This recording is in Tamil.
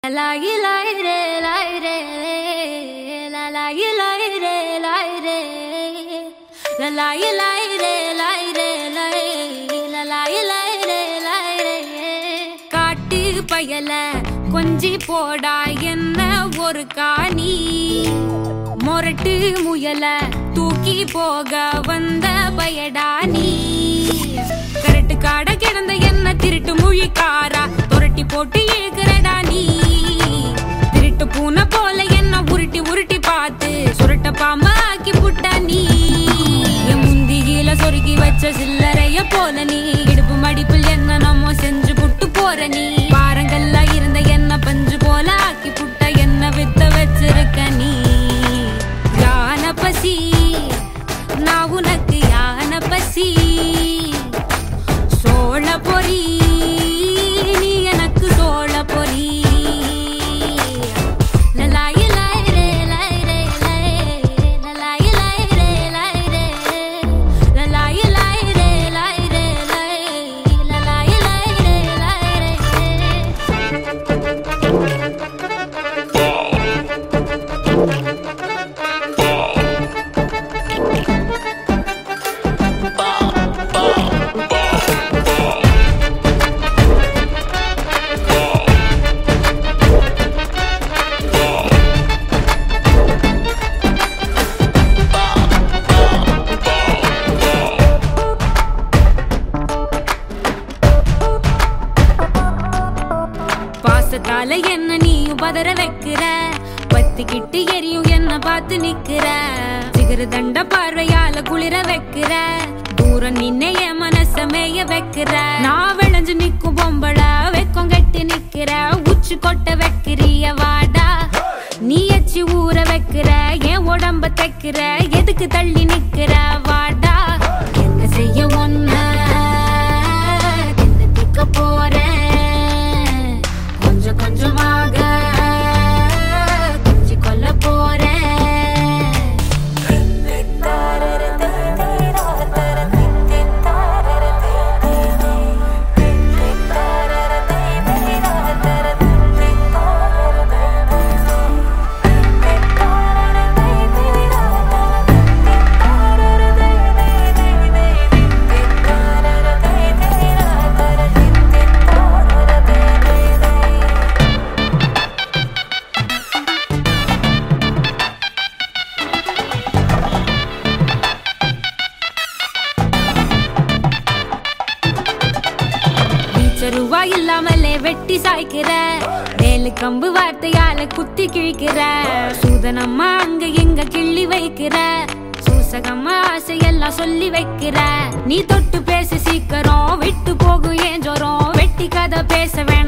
La yi la yi re la yi re la la yi la yi re la yi re la la yi la yi re la yi re la yi la la yi la yi re la yi re காட்டு பயல கொஞ்சி போடா என்ன ஒரு காணி மொரட்டு முயல தூக்கி போக வந்த பயடா நீ கரட்டு காட கிடந்த என்ன திருட்டு முழிக்காரா துரட்டி போட்டு இழுக்கிறடா நீ திருட்டு பூனை போல என்ன உருட்டி உருட்டி பார்த்து சுருட்ட பாம்ப ஆக்கி புட்டா நீ என் முந்தியில சொருகி வச்ச சில்லறைய போல நீ இடுப்பு மடிப்பில் என்ன நம்ம செஞ்சு புட்டு போற நீ பாரங்கள்ல இருந்த என்ன பஞ்சு போல ஆக்கி புட்ட என்ன வித்த வச்சிருக்க நீ யான பசி நான் உனக்கு யான பசி சோழ பொறி நீ எனக்கு சோழ பொறி லலாயி லாய் ரே லாய் ரே லாய். லலாயி லாய் ரே லாய் ரே. லலாயி லாய் ரே லாய் ரே லாய். லலாயி லாய் ரே லாய் ரே. பாசத்தால என்ன நீயும் பதற வைக்கிற பத்திக்கிட்டு எரியும் என்ன பார்த்து நிக்கிற சிகர தண்ட பார்வையால குளிர வைக்கிற தூரம் நின்னே என் மனச மேய வைக்கிற நான் விளைஞ்சு நிக்கும் பொம்பள வெக்கம் கட்டி நிக்கிற உச்சி கொட்ட வைக்கிறிய வாடா நீ எச்சி ஊற வைக்கிற என் உடம்ப தைக்கிற எதுக்கு தள்ளி நிக்கிற வாடா என்ன செய்ய ஒன்ன திக்க போறேன் கொஞ்சம் கொஞ்சமாக கொஞ்சி கொல்ல போறேன் ரூபா இல்லாமலே வெட்டி சாய்க்கிற வேலு கம்பு வார்த்தையால குத்தி கிழிக்கிற சூதனம்மா அங்க எங்க கிள்ளி வைக்கிற சூசகம்மா ஆசையெல்லாம் சொல்லி வைக்கிற நீ தொட்டு பேசி சீக்கிரம் விட்டு போகும் ஏன் ஜோரம் வெட்டி கதை பேச வேண்டாம்